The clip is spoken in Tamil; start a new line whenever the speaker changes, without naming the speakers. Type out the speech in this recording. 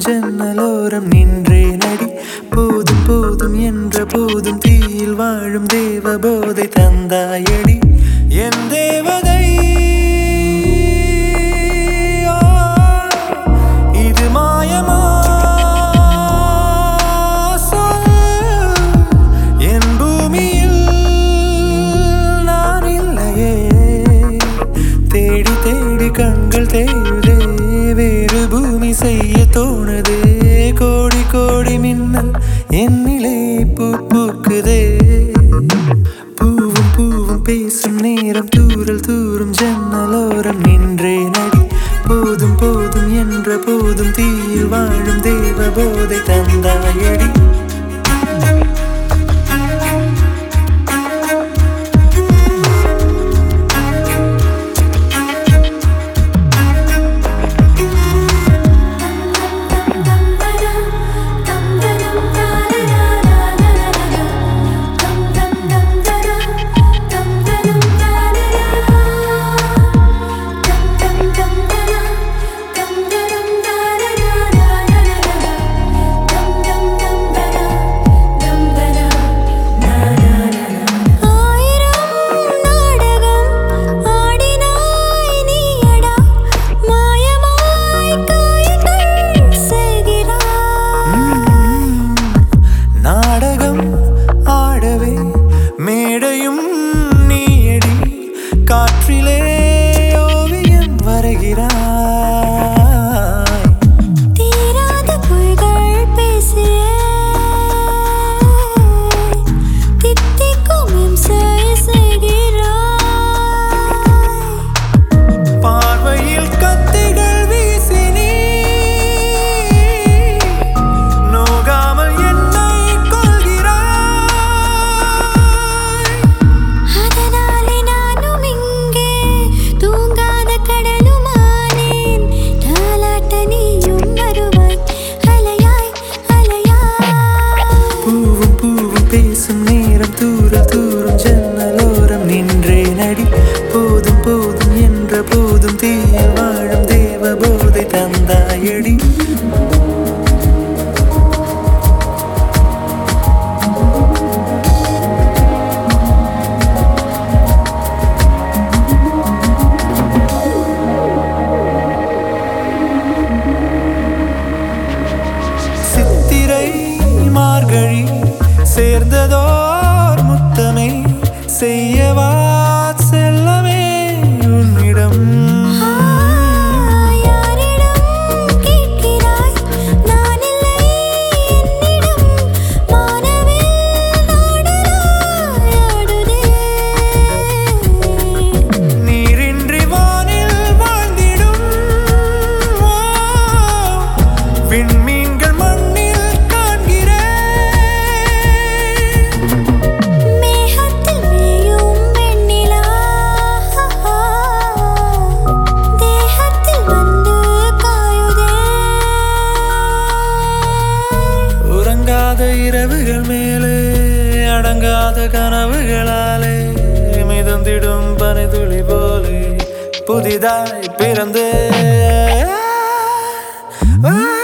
ஜன்னலோரம் நின்றே நடி போதும் போதும் என்ற போதும் தீயில் வாழும் தேவ போதை தந்தாயடி என் தேவதை ஆ, இது மாயமா சொல். என் பூமியில் நான் இல்லையே தேடி தேடி கண்கள் தேடுதே வேறு பூமி செய்ய தோணுதே கோடி கோடி மின்னல் என்னிலே பூ பூக்குதே பூவும் பூவும் பேசும் நேரம் தூரல் தூரும் ஜன்னலோரம் நின்றே நடி போதும் போதும் என்ற போதும் தீயில் வாழும் தேவ போதை தந்தாயடி
ஆயிரம் நாடகம் ஆடினாய் நீயடா மாயமாய் காயங்கள் செய்கிறாய்
நாடகம் ஆடவே மேடையும் நீயடி காற்றிலே ஓவியம் வரைகிறாய்
தீராத பொய்கள் பேசியே தித்திக்கும் இம்சை செய்கிறாய்
பார்வையில் கத்திகள் வீசி நீ நோகாமல் என்னை கொள்கிறாய்
அதனாலே நானும் இங்கே தூங்காத கடலுமானேன் தாலாட்ட நீயும் வருவாய் அலையாய் அலையாய்
பூவும் பூவும் பேசும் நேரம் தூர தூரம் ஜன்னலோரம் நின்றே நடி போதும் போதும் என்ற போதும் தீயில் வாழும் தேவ போதை தந்தாயடி சித்திரை மார்கழி சேர்ந்ததோர் முத்தமே செய்யவா செல்லமே உன்னிடம்
யாரிடம் கேட்கிறாய் நான் இல்லை என்னிடம் வானவில் நாடலாய் ஆடுதே
நீரின்றி வானில் வாழ்ந்திடும் ஓ, விண்மீன்கள் மண்ணில் காண்கிறேன்
மேகத்தில் மேயும் வெண்ணிலா தேகத்தில் வந்து காயுதே
உறங்காத இரவுகள் மேலே அடங்காத கனவுகளாலே மிதந்திடும் பனிதுளி போலே புதிதாய் பிறந்தே ஆ